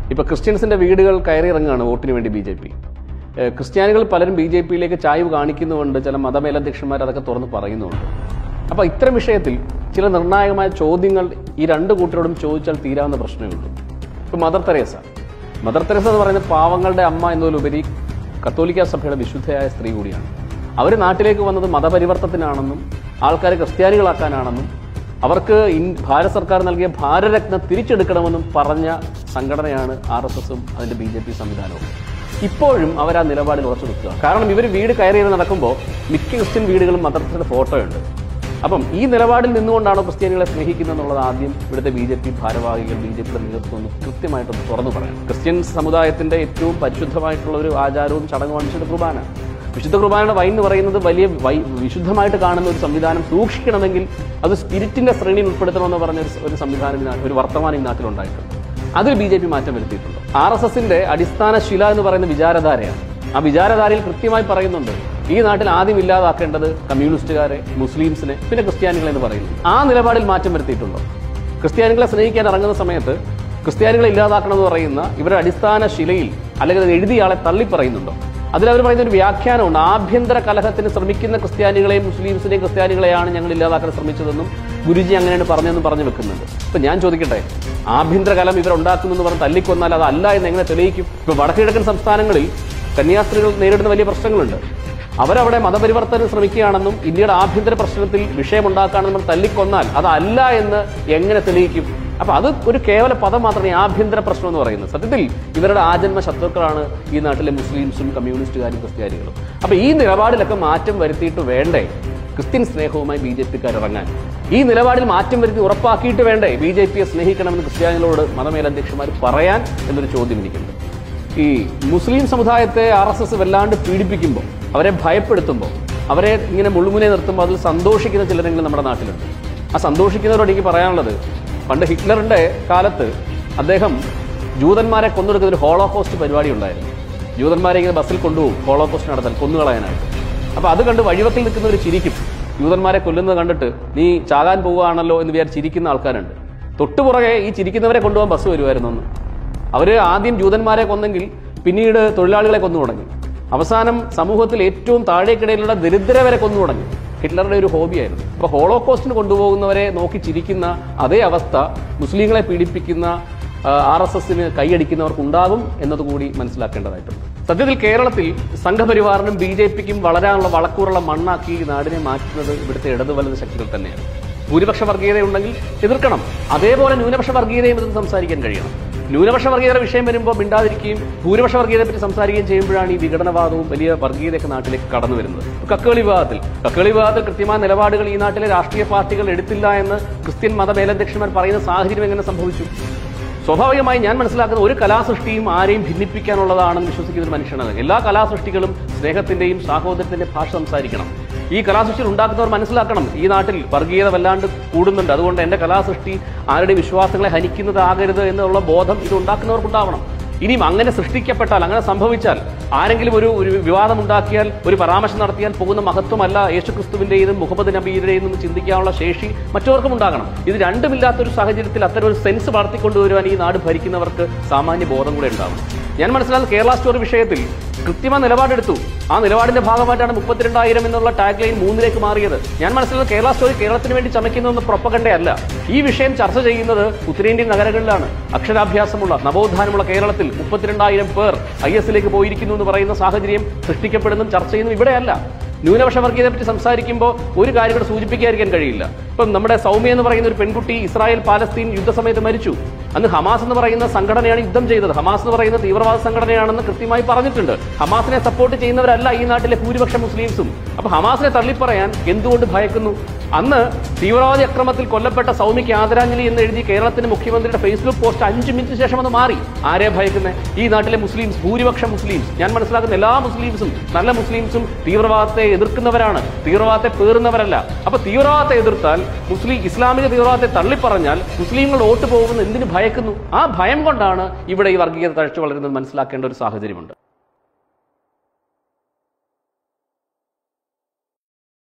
ഇപ്പോൾ ക്രിസ്ത്യൻസിൻ്റെ വീടുകൾ കയറിയിറങ്ങുകയാണ് വോട്ടിന് വേണ്ടി ബി ജെ പി ക്രിസ്ത്യാനികൾ പലരും ബി ജെ പിയിലേക്ക് ചായ്വ് കാണിക്കുന്നുമുണ്ട് ചില മതമേലധ്യക്ഷന്മാർ അതൊക്കെ തുറന്ന് പറയുന്നുമുണ്ട് അപ്പോൾ ഇത്തരം വിഷയത്തിൽ ചില നിർണായകമായ ചോദ്യങ്ങൾ ഈ രണ്ട് കൂട്ടരോടും ചോദിച്ചാൽ തീരാവുന്ന പ്രശ്നമേ ഉള്ളൂ ഇപ്പോൾ മദർ തെരേസ മദർ തെരേസ എന്ന് പറയുന്നത് പാവങ്ങളുടെ അമ്മ എന്നതിലുപരി കത്തോലിക്ക സഭയുടെ വിശുദ്ധയായ സ്ത്രീ കൂടിയാണ് അവർ നാട്ടിലേക്ക് വന്നത് മതപരിവർത്തനത്തിനാണെന്നും ആൾക്കാരെ ക്രിസ്ത്യാനികളാക്കാനാണെന്നും അവർക്ക് ഇൻ- ഭാരത സർക്കാർ നൽകിയ ഭാരരത്ന തിരിച്ചെടുക്കണമെന്നും പറഞ്ഞ സംഘടനയാണ് ആർ എസ് എസും അതിന്റെ ബി ജെ പി സംവിധാനവും ഇപ്പോഴും അവർ ആ നിലപാടിൽ ഉറച്ചു നിൽക്കുക കാരണം ഇവർ വീട് കയറിയത് നടക്കുമ്പോൾ മിക്ക ക്രിസ്ത്യൻ വീടുകളും മദ്രസയുടെ ഫോട്ടോയുണ്ട് അപ്പം ഈ നിലപാടിൽ നിന്നുകൊണ്ടാണോ ക്രിസ്ത്യാനികളെ സ്നേഹിക്കുന്നത് എന്നുള്ളത് ആദ്യം ഇവിടുത്തെ ബി ജെ പി ഭാരവാഹികൾ ബി ജെ പിയുടെ നേതൃത്വം ഒന്ന് കൃത്യമായിട്ടൊന്ന് തുറന്നു പറയണം ക്രിസ്ത്യൻ സമുദായത്തിന്റെ ഏറ്റവും പരിശുദ്ധമായിട്ടുള്ള ഒരു ആചാരവും ചടങ്ങുമാണ് വിശുദ്ധ കുർബാന വിശുദ്ധ കുർബാനയുടെ വൈൻ എന്ന് പറയുന്നത് വലിയ വൈ- വിശുദ്ധമായിട്ട് കാണുന്ന ഒരു സംവിധാനം സൂക്ഷിക്കണമെങ്കിൽ അത് സ്പിരിറ്റിന്റെ ശ്രേണിയിൽ ഉൾപ്പെടുത്തണമെന്ന് പറഞ്ഞ ഒരു സ- ഒരു സംവിധാനം ഈ നാ- ഒരു വർത്തമാനം ഈ നാട്ടിലുണ്ടായിട്ടുണ്ട് അതിൽ ബി ജെ പി മാറ്റം വരുത്തിയിട്ടുണ്ട് ആർ എസ് എസിന്റെ അടിസ്ഥാന ശില എന്ന് പറയുന്ന വിചാരധാരയാണ് ആ വിചാരധാരയിൽ കൃത്യമായി പറയുന്നുണ്ട് ഈ നാട്ടിൽ ആദ്യം ഇല്ലാതാക്കേണ്ടത് കമ്മ്യൂണിസ്റ്റുകാരെ മുസ്ലിംസിനെ പിന്നെ ക്രിസ്ത്യാനികളെ എന്ന് പറയുന്നു ആ നിലപാടിൽ മാറ്റം വരുത്തിയിട്ടുണ്ടോ ക്രിസ്ത്യാനികളെ സ്നേഹിക്കാൻ ഇറങ്ങുന്ന സമയത്ത് ക്രിസ്ത്യാനികളെ ഇല്ലാതാക്കണമെന്ന് പറയുന്ന ഇവരുടെ അടിസ്ഥാന ശിലയിൽ അല്ലെങ്കിൽ അത് എഴുതിയ ആളെ തള്ളി പറയുന്നുണ്ടോ അതിൽ അവർ പറയുന്ന ഒരു വ്യാഖ്യാനമുണ്ട് ആഭ്യന്തര കലഹത്തിന് ശ്രമിക്കുന്ന ക്രിസ്ത്യാനികളെയും മുസ്ലിംസിനെയും ക്രിസ്ത്യാനികളെയാണ് ഞങ്ങൾ ഇല്ലാതാക്കാൻ ശ്രമിച്ചതെന്നും ഗുരുജി അങ്ങനെയാണ് പറഞ്ഞതെന്നും പറഞ്ഞു വെക്കുന്നുണ്ട് ഇപ്പൊ ഞാൻ ചോദിക്കട്ടെ ആഭ്യന്തര കലം ഇവരുണ്ടാക്കുന്നു എന്ന് പറഞ്ഞ് തല്ലിക്കൊന്നാൽ അതല്ല എന്ന് എങ്ങനെ തെളിയിക്കും ഇപ്പൊ വടക്കുകിഴക്കൻ സംസ്ഥാനങ്ങളിൽ കന്യാസ്ത്രീകൾ നേരിടുന്ന വലിയ പ്രശ്നങ്ങളുണ്ട് അവരവിടെ മതപരിവർത്തനം ശ്രമിക്കുകയാണെന്നും ഇന്ത്യയുടെ ആഭ്യന്തര പ്രശ്നത്തിൽ വിഷയമുണ്ടാക്കുകയാണെന്നും നമ്മൾ തല്ലിക്കൊന്നാൽ അതല്ല എന്ന് എങ്ങനെ തെളിയിക്കും അപ്പൊ അത് ഒരു കേവല പദം മാത്രമേ ആഭ്യന്തര പ്രശ്നം എന്ന് പറയുന്നത് സത്യത്തിൽ ഇവരുടെ ആജന്മ ശത്രുക്കളാണ് ഈ നാട്ടിലെ മുസ്ലിംസും കമ്മ്യൂണിസ്റ്റുകാരും ക്രിസ്ത്യാനികളും അപ്പൊ ഈ നിലപാടിലൊക്കെ മാറ്റം വരുത്തിയിട്ട് വേണ്ടേ ക്രിസ്ത്യൻ സ്നേഹവുമായി ബി ജെ പിക്കാർ ഇറങ്ങാൻ ഈ നിലപാടിൽ മാറ്റം വരുത്തി ഉറപ്പാക്കിയിട്ട് വേണ്ടേ ബി ജെ പിയെ സ്നേഹിക്കണമെന്ന് ക്രിസ്ത്യാനികളോട് മതമേലധ്യക്ഷന്മാർ പറയാൻ എന്നൊരു ചോദ്യം എനിക്കുണ്ട് ഈ മുസ്ലിം സമുദായത്തെ ആർ എസ് എസ് വല്ലാണ്ട് പീഡിപ്പിക്കുമ്പോൾ അവരെ ഭയപ്പെടുത്തുമ്പോൾ അവരെ ഇങ്ങനെ മുള്ളുമുനെ നിർത്തുമ്പോൾ അതിൽ സന്തോഷിക്കുന്ന ചിലരെങ്കിലും നമ്മുടെ നാട്ടിലുണ്ട് ആ സന്തോഷിക്കുന്നവരോട് എനിക്ക് പറയാനുള്ളത് പണ്ട് ഹിറ്റ്ലറിന്റെ കാലത്ത് അദ്ദേഹം ജൂതന്മാരെ കൊന്നൊടുക്കുന്ന ഒരു ഹോളോകോസ്റ്റ് പരിപാടി ഉണ്ടായിരുന്നു ജൂതന്മാരെ ഇങ്ങനെ ബസ്സിൽ കൊണ്ടുപോകും ഹോളോകോസ്റ്റ് നടത്താൻ കൊന്നുകളയാനായിട്ട് അപ്പോൾ അത് കണ്ട് വഴിവക്കിൽ നിൽക്കുന്നവർ ചിരിക്കും ജൂതന്മാരെ കൊല്ലുന്നത് കണ്ടിട്ട് നീ ചാകാൻ പോവുകയാണല്ലോ എന്ന് വിചാരിച്ച് ചിരിക്കുന്ന ആൾക്കാരുണ്ട് തൊട്ടുപുറകെ ഈ ചിരിക്കുന്നവരെ കൊണ്ടുപോകാൻ ബസ് വരുമായിരുന്നു അന്ന് അവർ ആദ്യം ജൂതന്മാരെ കൊന്നെങ്കിൽ പിന്നീട് തൊഴിലാളികളെ കൊന്നു തുടങ്ങി അവസാനം സമൂഹത്തിൽ ഏറ്റവും താഴേക്കിടയിലുള്ള ദരിദ്ര വരെ കൊന്നു തുടങ്ങി ഹിറ്റ്ലറുടെ ഒരു ഹോബിയായിരുന്നു അപ്പോൾ ഹോളോകോസ്റ്റിന് കൊണ്ടുപോകുന്നവരെ നോക്കി ചിരിക്കുന്ന അതേ അവസ്ഥ മുസ്ലിങ്ങളെ പീഡിപ്പിക്കുന്ന ആർ എസ് എസിന് കൈയടിക്കുന്നവർക്ക് ഉണ്ടാകും എന്നതുകൂടി മനസ്സിലാക്കേണ്ടതായിട്ടുണ്ട് സത്യത്തിൽ കേരളത്തിൽ സംഘപരിവാറിനും ബി ജെ പിക്കും വളരാനുള്ള വളക്കൂറുള്ള മണ്ണാക്കി ഈ നാടിനെ മാറ്റുന്നത് ഇവിടുത്തെ ഇടതു വലത് ശക്തികൾ തന്നെയാണ് ഭൂരിപക്ഷ വർഗീയത ഉണ്ടെങ്കിൽ എതിർക്കണം അതേപോലെ ന്യൂനപക്ഷ വർഗീയതയും എതിർത്ത് സംസാരിക്കാൻ കഴിയണം ന്യൂനപക്ഷ വർഗീയതയുടെ വിഷയം വരുമ്പോൾ മിണ്ടാതിരിക്കുകയും ഭൂരിപക്ഷ വർഗീയതയെ പറ്റി സംസാരിക്കുകയും ചെയ്യുമ്പോഴാണ് ഈ വിഘടനവാദവും വലിയ വർഗീയതയൊക്കെ നാട്ടിലേക്ക് കടന്നു വരുന്നത് ഇപ്പൊ കക്കേളി വിവാദത്തിൽ കക്കേളി വിവാദത്തിൽ കൃത്യമായ നിലപാടുകൾ ഈ നാട്ടിലെ രാഷ്ട്രീയ പാർട്ടികൾ എടുത്തില്ല എന്ന് ക്രിസ്ത്യൻ മത മേലധ്യക്ഷന്മാർ പറയുന്ന സാഹചര്യം എങ്ങനെ സംഭവിച്ചു സ്വാഭാവികമായി ഞാൻ മനസ്സിലാക്കുന്ന ഒരു കലാസൃഷ്ടിയും ആരെയും ഭിന്നിപ്പിക്കാനുള്ളതാണെന്ന് വിശ്വസിക്കുന്ന ഒരു മനുഷ്യനാണ് എല്ലാ കലാസൃഷ്ടികളും സ്നേഹത്തിന്റെയും സാഹോദര്യത്തിന്റെയും ഭാഷ സംസാരിക്കണം ഈ കലാസൃഷ്ടികൾ ഉണ്ടാക്കുന്നവർ മനസ്സിലാക്കണം ഈ നാട്ടിൽ വർഗീയത വല്ലാണ്ട് കൂടുന്നുണ്ട് അതുകൊണ്ട് എന്റെ കലാസൃഷ്ടി ആരുടെ വിശ്വാസങ്ങളെ ഹനിക്കുന്നതാകരുത് എന്നുള്ള ബോധം ഇത് ഉണ്ടാക്കുന്നവർക്കുണ്ടാവണം ഇനിയും അങ്ങനെ സൃഷ്ടിക്കപ്പെട്ടാൽ അങ്ങനെ സംഭവിച്ചാൽ ആരെങ്കിലും ഒരു ഒരു വിവാദം ഉണ്ടാക്കിയാൽ ഒരു പരാമർശം നടത്തിയാൽ പോകുന്ന മഹത്വമല്ല യേശുക്രിസ്തുവിന്റെയും മുഹമ്മദ് നബിയുടെയും എന്ന് ചിന്തിക്കാനുള്ള ശേഷി മറ്റവർക്കും ഉണ്ടാകണം ഇത് രണ്ടുമില്ലാത്തൊരു സാഹചര്യത്തിൽ അത്തരം ഒരു സെൻസ് വളർത്തിക്കൊണ്ടുവരുവാൻ ഈ നാട് ഭരിക്കുന്നവർക്ക് സാമാന്യ ബോധം കൂടെ ഉണ്ടാവണം ഞാൻ മനസ്സിലാക്കുന്ന കേരള സ്റ്റോറി വിഷയത്തിൽ കൃത്യമായ നിലപാടെടുത്തു ആ നിലപാടിന്റെ ഭാഗമായിട്ടാണ് മുപ്പത്തിരണ്ടായിരം എന്നുള്ള ടാഗ് ലൈൻ മൂന്നിലേക്ക് മാറിയത് ഞാൻ മനസ്സിലാക്കുന്ന കേരള സ്റ്റോറി കേരളത്തിന് വേണ്ടി ചമയ്ക്കുന്നതെന്ന് പ്രൊപ്പകണ്ടയല്ല ഈ വിഷയം ചർച്ച ചെയ്യുന്നത് ഉത്തരേന്ത്യൻ നഗരങ്ങളിലാണ് അക്ഷരാഭ്യാസമുള്ള നവോത്ഥാനമുള്ള കേരളത്തിൽ മുപ്പത്തിരണ്ടായിരം പേർ ഐ എസിലേക്ക് പോയിരിക്കുന്നു എന്ന് പറയുന്ന സാഹചര്യം സൃഷ്ടിക്കപ്പെടുന്നതും ചർച്ച ചെയ്യുന്നതും ഇവിടെയല്ല ന്യൂനപക്ഷ വർഗീയതയെ പറ്റി സംസാരിക്കുമ്പോൾ ഒരു കാര്യം കൂടെ സൂചിപ്പിക്കാതിരിക്കാൻ കഴിയില്ല ഇപ്പം നമ്മുടെ സൗമ്യ എന്ന് പറയുന്ന ഒരു പെൺകുട്ടി ഇസ്രായേൽ പാലസ്തീൻ യുദ്ധസമയത്ത് മരിച്ചു അന്ന് ഹമാസ് എന്ന് പറയുന്ന സംഘടനയാണ് യുദ്ധം ചെയ്തത് ഹമാസ് എന്ന് പറയുന്ന തീവ്രവാദ സംഘടനയാണെന്ന് കൃത്യമായി പറഞ്ഞിട്ടുണ്ട് ഹമാസിനെ സപ്പോർട്ട് ചെയ്യുന്നവരല്ല ഈ നാട്ടിലെ ഭൂരിപക്ഷ മുസ്ലിംസും അപ്പൊ ഹമാസിനെ തള്ളിപ്പറയാൻ എന്തുകൊണ്ട് ഭയക്കുന്നു അന്ന് തീവ്രവാദി അക്രമത്തിൽ കൊല്ലപ്പെട്ട സൗമ്യയ്ക്ക് ആദരാഞ്ജലി എന്ന് എഴുതി കേരളത്തിന്റെ മുഖ്യമന്ത്രിയുടെ ഫേസ്ബുക്ക് പോസ്റ്റ് അഞ്ച് മിനിറ്റ് ശേഷം അത് മാറി ആരെ ഭയക്കുന്നത് ഈ നാട്ടിലെ മുസ്ലിംസ് ഭൂരിപക്ഷ മുസ്ലിംസ് ഞാൻ മനസ്സിലാക്കുന്ന എല്ലാ മുസ്ലിംസും നല്ല മുസ്ലിംസും തീവ്രവാദത്തെ എതിർക്കുന്നവരാണ് തീവ്രവാദത്തെ പേറുന്നവരല്ല അപ്പൊ തീവ്രവാദത്തെ എതിർത്താൽ മുസ്ലിം ഇസ്ലാമിക തീവ്രവാദത്തെ തള്ളിപ്പറഞ്ഞാൽ മുസ്ലിങ്ങൾ വോട്ട് പോകുമെന്ന് എന്തിനു ഭയക്കുന്നു ആ ഭയം കൊണ്ടാണ് ഇവിടെ ഈ വർഗീയത തഴച്ചു വളരുന്നത് മനസ്സിലാക്കേണ്ട ഒരു സാഹചര്യമുണ്ട്